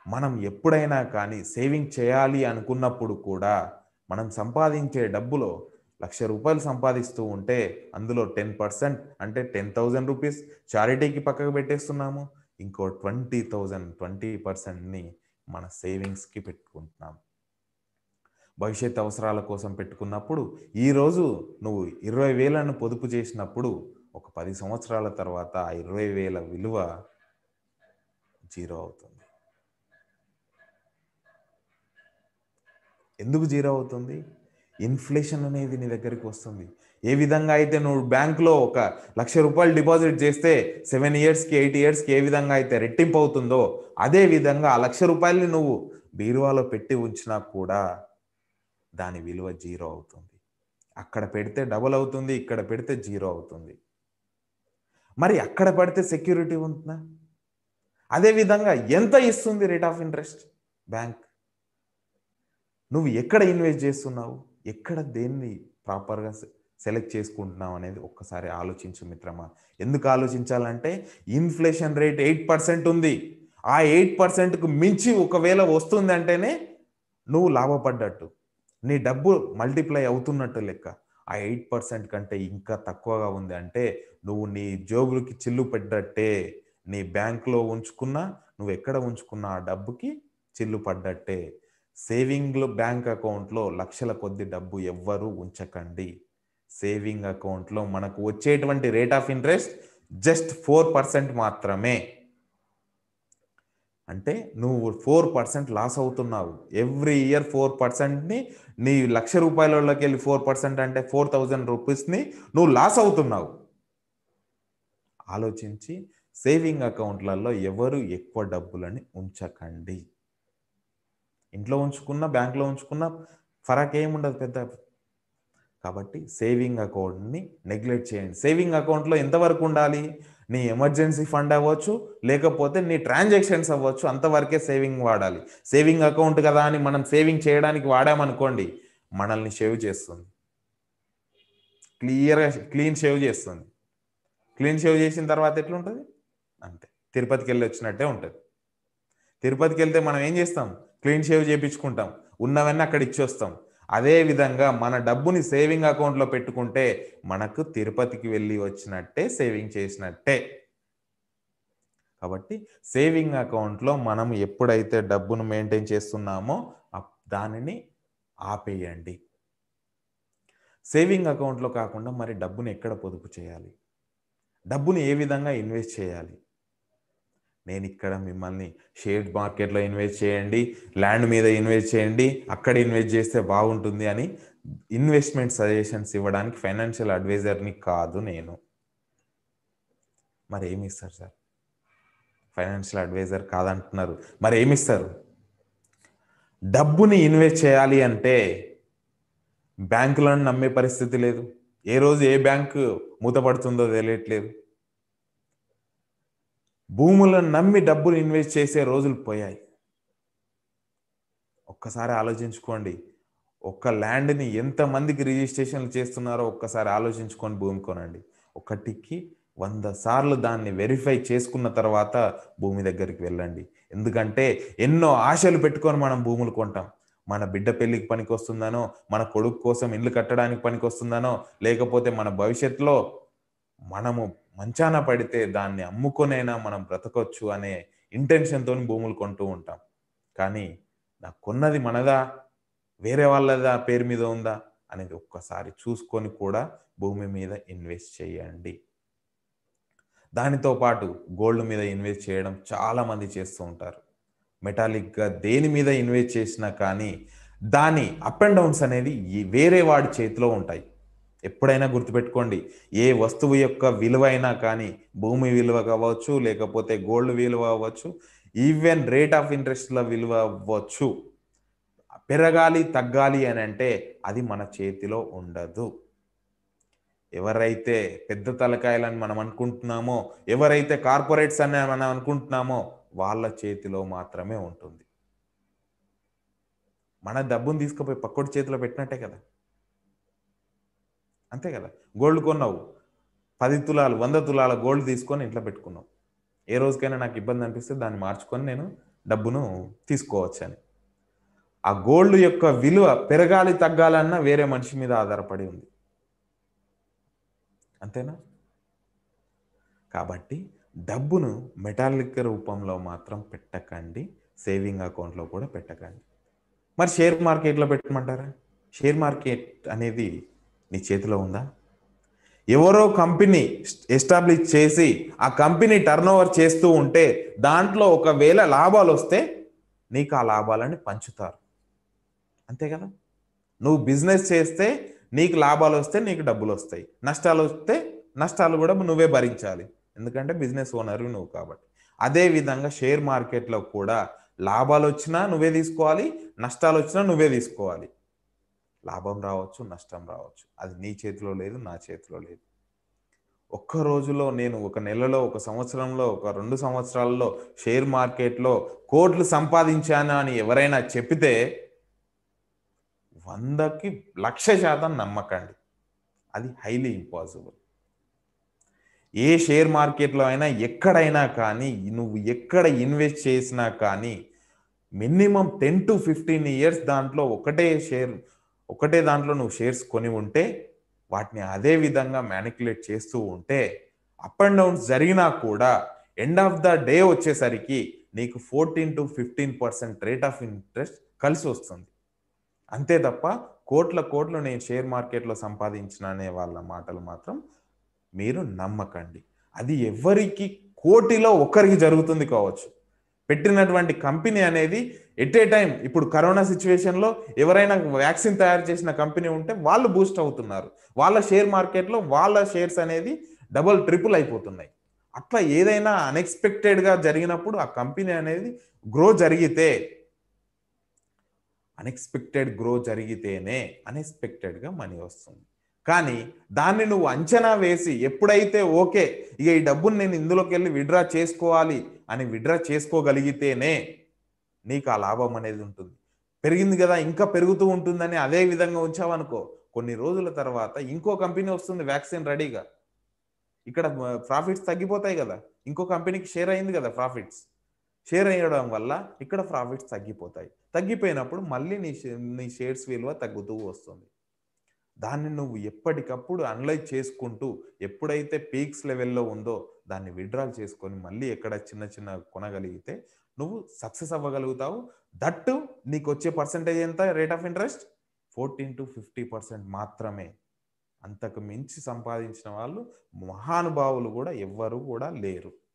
మనం ఎప్పుడైనా కానీ సేవింగ్ చేయాలి అనుకున్నప్పుడు కూడా మనం సంపాదించే డబ్బులో లక్ష రూపాయలు సంపాదిస్తూ ఉంటే అందులో టెన్ పర్సెంట్ అంటే టెన్ థౌజండ్ రూపీస్ చారిటీకి పక్కకు పెట్టేస్తున్నాము ఇంకో ట్వంటీ థౌజండ్ ట్వంటీ పర్సెంట్ని మన సేవింగ్స్కి పెట్టుకుంటున్నాం భవిష్యత్ అవసరాల కోసం పెట్టుకున్నప్పుడు ఈరోజు నువ్వు ఇరవై వేలను పొదుపు చేసినప్పుడు ఒక పది సంవత్సరాల తర్వాత ఆ ఇరవై వేల విలువ జీరో అవుతుంది ఎందుకు జీరో అవుతుంది ఇన్ఫ్లేషన్ అనేది నీ దగ్గరికి వస్తుంది ఏ విధంగా అయితే నువ్వు బ్యాంక్లో ఒక లక్ష రూపాయలు డిపాజిట్ చేస్తే సెవెన్ ఇయర్స్కి ఎయిట్ ఇయర్స్కి ఏ విధంగా అయితే రెట్టింపు అవుతుందో అదే విధంగా ఆ లక్ష రూపాయలని నువ్వు బీరువాలో పెట్టి ఉంచినా కూడా దాని విలువ జీరో అవుతుంది అక్కడ పెడితే డబుల్ అవుతుంది ఇక్కడ పెడితే జీరో అవుతుంది మరి అక్కడ పడితే సెక్యూరిటీ ఉంటుందా అదే విధంగా ఎంత ఇస్తుంది రేట్ ఆఫ్ ఇంట్రెస్ట్ బ్యాంక్ నువ్వు ఎక్కడ ఇన్వెస్ట్ చేస్తున్నావు ఎక్కడ దేన్ని ప్రాపర్గా సెలెక్ట్ చేసుకుంటున్నావు అనేది ఒక్కసారి ఆలోచించు మిత్రమా ఎందుకు ఆలోచించాలంటే ఇన్ఫ్లేషన్ రేట్ ఎయిట్ పర్సెంట్ ఉంది ఆ ఎయిట్ పర్సెంట్కు మించి ఒకవేళ వస్తుంది అంటేనే నువ్వు లాభపడ్డట్టు నీ డబ్బు మల్టిప్లై అవుతున్నట్టు లెక్క ఆ ఎయిట్ పర్సెంట్ కంటే ఇంకా తక్కువగా ఉంది అంటే నువ్వు నీ జోబులకి చిల్లు పెట్టట్టే నీ బ్యాంకులో ఉంచుకున్నా నువ్వు ఎక్కడ ఉంచుకున్నా ఆ డబ్బుకి చిల్లు పడ్డట్టే సేవింగ్లో బ్యాంక్ అకౌంట్లో లక్షల కొద్ది డబ్బు ఎవ్వరూ ఉంచకండి సేవింగ్ అకౌంట్లో మనకు వచ్చేటువంటి rate of interest just four percent మాత్రమే అంటే నువ్వు ఫోర్ పర్సెంట్ లాస్ అవుతున్నావు ఎవ్రీ ఇయర్ ఫోర్ పర్సెంట్ని నీ లక్ష రూపాయలలోకి వెళ్ళి ఫోర్ పర్సెంట్ అంటే ఫోర్ థౌజండ్ రూపీస్ని నువ్వు లాస్ అవుతున్నావు ఆలోచించి సేవింగ్ అకౌంట్లలో ఎవరు ఎక్కువ డబ్బులని ఉంచకండి ఇంట్లో ఉంచుకున్న బ్యాంక్లో ఉంచుకున్న ఫరక్ ఏముండదు పెద్ద కాబట్టి సేవింగ్ అకౌంట్ని నెగ్లెక్ట్ చేయండి సేవింగ్ అకౌంట్లో ఎంతవరకు ఉండాలి నీ ఎమర్జెన్సీ ఫండ్ అవ్వచ్చు లేకపోతే నీ ట్రాన్సాక్షన్స్ అవ్వచ్చు అంతవరకే సేవింగ్ వాడాలి సేవింగ్ అకౌంట్ కదా అని మనం సేవింగ్ చేయడానికి వాడామనుకోండి మనల్ని షేవ్ చేస్తుంది క్లియర్గా క్లీన్ షేవ్ చేస్తుంది క్లీన్ షేవ్ చేసిన తర్వాత ఎట్లుంటుంది అంతే తిరుపతికి వెళ్ళి వచ్చినట్టే ఉంటుంది తిరుపతికి వెళ్తే మనం ఏం చేస్తాం క్లీన్ షేవ్ చేయించుకుంటాం ఉన్నవన్నీ అక్కడ ఇచ్చొస్తాం అదే విధంగా మన డబ్బుని సేవింగ్ అకౌంట్లో పెట్టుకుంటే మనకు తిరుపతికి వెళ్ళి వచ్చినట్టే సేవింగ్ చేసినట్టే కాబట్టి సేవింగ్ అకౌంట్లో మనం ఎప్పుడైతే డబ్బును మెయింటైన్ చేస్తున్నామో దానిని ఆపేయండి సేవింగ్ అకౌంట్లో కాకుండా మరి డబ్బుని ఎక్కడ పొదుపు చేయాలి డబ్బుని ఏ విధంగా ఇన్వెస్ట్ చేయాలి నేను ఇక్కడ మిమ్మల్ని షేర్ మార్కెట్లో ఇన్వెస్ట్ చేయండి ల్యాండ్ మీద ఇన్వెస్ట్ చేయండి అక్కడ ఇన్వెస్ట్ చేస్తే బాగుంటుంది అని ఇన్వెస్ట్మెంట్ సజెషన్స్ ఇవ్వడానికి ఫైనాన్షియల్ అడ్వైజర్ని కాదు నేను మరి ఏమి ఇస్తారు సార్ ఫైనాన్షియల్ అడ్వైజర్ కాదంటున్నారు మరి ఏమి ఇస్తారు డబ్బుని ఇన్వెస్ట్ చేయాలి అంటే బ్యాంకులను నమ్మే పరిస్థితి లేదు ఏ రోజు ఏ బ్యాంకు మూతపడుతుందో తెలియట్లేదు భూములను నమ్మి డబ్బులు ఇన్వెస్ట్ చేసే రోజులు పోయాయి ఒక్కసారి ఆలోచించుకోండి ఒక్క ల్యాండ్ని ఎంతమందికి రిజిస్ట్రేషన్లు చేస్తున్నారో ఒక్కసారి ఆలోచించుకొని భూమి కొనండి ఒకటికి వంద సార్లు దాన్ని వెరిఫై చేసుకున్న తర్వాత భూమి దగ్గరికి వెళ్ళండి ఎందుకంటే ఎన్నో ఆశలు పెట్టుకొని మనం భూములు కొంటాం మన బిడ్డ పెళ్ళికి పనికి వస్తుందనో మన కొడుకు కోసం ఇల్లు కట్టడానికి పనికి వస్తుందనో లేకపోతే మన భవిష్యత్తులో మనము మంచాన పడితే దాన్ని అమ్ముకొనైనా మనం బ్రతకొచ్చు అనే ఇంటెన్షన్తో భూములు కొంటూ ఉంటాం కానీ నాకు కొన్నది మనదా వేరే వాళ్ళదా పేరు మీద ఉందా అనేది ఒక్కసారి చూసుకొని కూడా భూమి మీద ఇన్వెస్ట్ చేయండి దానితో పాటు గోల్డ్ మీద ఇన్వెస్ట్ చేయడం చాలామంది చేస్తూ ఉంటారు మెటాలిక్గా దేని మీద ఇన్వెస్ట్ చేసినా కానీ దాని అప్ అండ్ డౌన్స్ అనేది వేరే వాడి చేతిలో ఉంటాయి ఎప్పుడైనా గుర్తుపెట్టుకోండి ఏ వస్తువు యొక్క విలువ అయినా కానీ భూమి విలువ కావచ్చు లేకపోతే గోల్డ్ విలువ అవ్వచ్చు ఈవెన్ రేట్ ఆఫ్ ఇంట్రెస్ట్ల విలువ అవ్వచ్చు పెరగాలి తగ్గాలి అని అంటే అది మన చేతిలో ఉండదు ఎవరైతే పెద్ద తలకాయలని మనం అనుకుంటున్నామో ఎవరైతే కార్పొరేట్స్ అని మనం అనుకుంటున్నామో వాళ్ళ చేతిలో మాత్రమే ఉంటుంది మన డబ్బును తీసుకుపోయి పక్కోటి చేతిలో పెట్టినట్టే కదా అంతే కదా గోల్డ్ కొన్నావు పది తులాలు వంద తులాల గోల్డ్ తీసుకొని ఇంట్లో పెట్టుకున్నావు ఏ రోజుకైనా నాకు ఇబ్బంది అనిపిస్తే దాన్ని మార్చుకొని నేను డబ్బును తీసుకోవచ్చని ఆ గోల్డ్ యొక్క విలువ పెరగాలి తగ్గాలన్నా వేరే మనిషి మీద ఆధారపడి ఉంది అంతేనా కాబట్టి డబ్బును మెటాలిక్ రూపంలో మాత్రం పెట్టకండి సేవింగ్ అకౌంట్లో కూడా పెట్టకండి మరి షేర్ మార్కెట్లో పెట్టమంటారా షేర్ మార్కెట్ అనేది నీ చేతిలో ఉందా ఎవరో కంపెనీ ఎస్టాబ్లిష్ చేసి ఆ కంపెనీ టర్న్ ఓవర్ చేస్తూ ఉంటే దాంట్లో ఒకవేళ లాభాలు వస్తే నీకు ఆ లాభాలని పంచుతారు అంతే కదా నువ్వు బిజినెస్ చేస్తే నీకు లాభాలు వస్తే నీకు డబ్బులు వస్తాయి నష్టాలు వస్తే నష్టాలు కూడా నువ్వే భరించాలి ఎందుకంటే బిజినెస్ ఓనర్ నువ్వు కాబట్టి అదే విధంగా షేర్ మార్కెట్లో కూడా లాభాలు వచ్చినా నువ్వే తీసుకోవాలి నష్టాలు వచ్చినా నువ్వే తీసుకోవాలి లాభం రావచ్చు నష్టం రావచ్చు అది నీ చేతిలో లేదు నా చేతిలో లేదు ఒక్క రోజులో నేను ఒక నెలలో ఒక సంవత్సరంలో ఒక రెండు సంవత్సరాల్లో షేర్ మార్కెట్లో కోట్లు సంపాదించాను అని ఎవరైనా చెప్పితే వందకి లక్ష శాతం నమ్మకండి అది హైలీ ఇంపాసిబుల్ ఏ షేర్ మార్కెట్లో అయినా ఎక్కడైనా కానీ నువ్వు ఎక్కడ ఇన్వెస్ట్ చేసినా కానీ minimum ten to fifteen years దాంట్లో ఒకటే షేర్ ఒకటే దాంట్లో నువ్వు షేర్స్ కొని ఉంటే వాటిని అదే విధంగా మ్యానికులేట్ చేస్తూ ఉంటే అప్ అండ్ డౌన్స్ జరిగినా కూడా ఎండ్ ఆఫ్ ద డే వచ్చేసరికి నీకు fourteen to fifteen percent rate of interest కలిసి వస్తుంది అంతే తప్ప కోట్ల కోట్లు నేను షేర్ మార్కెట్లో సంపాదించిన అనే వాళ్ళ మాటలు మాత్రం మీరు నమ్మకండి అది ఎవరికి కోటిలో ఒక్కరికి జరుగుతుంది కావచ్చు పెట్టినటువంటి కంపెనీ అనేది ఎట్ ఏ టైం ఇప్పుడు కరోనా సిచ్యువేషన్లో ఎవరైనా వ్యాక్సిన్ తయారు చేసిన కంపెనీ ఉంటే వాళ్ళు బూస్ట్ అవుతున్నారు వాళ్ళ షేర్ మార్కెట్లో వాళ్ళ షేర్స్ అనేది డబల్ ట్రిపుల్ అయిపోతున్నాయి అట్లా ఏదైనా అన్ఎక్స్పెక్టెడ్గా జరిగినప్పుడు ఆ కంపెనీ అనేది గ్రో జరిగితే అన్ఎక్స్పెక్టెడ్ గ్రో జరిగితేనే అన్ఎక్స్పెక్టెడ్గా మనీ వస్తుంది కానీ దాన్ని నువ్వు అంచనా వేసి ఎప్పుడైతే ఓకే ఇక ఈ డబ్బుని నేను ఇందులోకి వెళ్ళి విడ్రా చేసుకోవాలి అని విడ్రా చేసుకోగలిగితేనే నీకు ఆ లాభం అనేది ఉంటుంది పెరిగింది కదా ఇంకా పెరుగుతూ ఉంటుందని అదే విధంగా ఉంచావనుకో కొన్ని రోజుల తర్వాత ఇంకో కంపెనీ వస్తుంది వ్యాక్సిన్ రెడీగా ఇక్కడ ప్రాఫిట్స్ తగ్గిపోతాయి కదా ఇంకో కంపెనీకి షేర్ అయింది కదా ప్రాఫిట్స్ షేర్ అయ్యడం వల్ల ఇక్కడ ప్రాఫిట్స్ తగ్గిపోతాయి తగ్గిపోయినప్పుడు మళ్ళీ నీ నీ షేర్స్ విలువ తగ్గుతూ వస్తుంది దాన్ని నువ్వు ఎప్పటికప్పుడు అనలైజ్ చేసుకుంటూ ఎప్పుడైతే పీక్స్ లెవెల్లో ఉందో దాన్ని విడ్రాల్ చేసుకొని మళ్ళీ ఎక్కడ చిన్న చిన్న కొనగలిగితే నువ్వు సక్సెస్ అవ్వగలుగుతావు దట్టు నీకు వచ్చే పర్సంటేజ్ ఎంత rate of interest fourteen to fifty percent మాత్రమే అంతకు మించి సంపాదించిన వాళ్ళు మహానుభావులు కూడా ఎవ్వరూ కూడా లేరు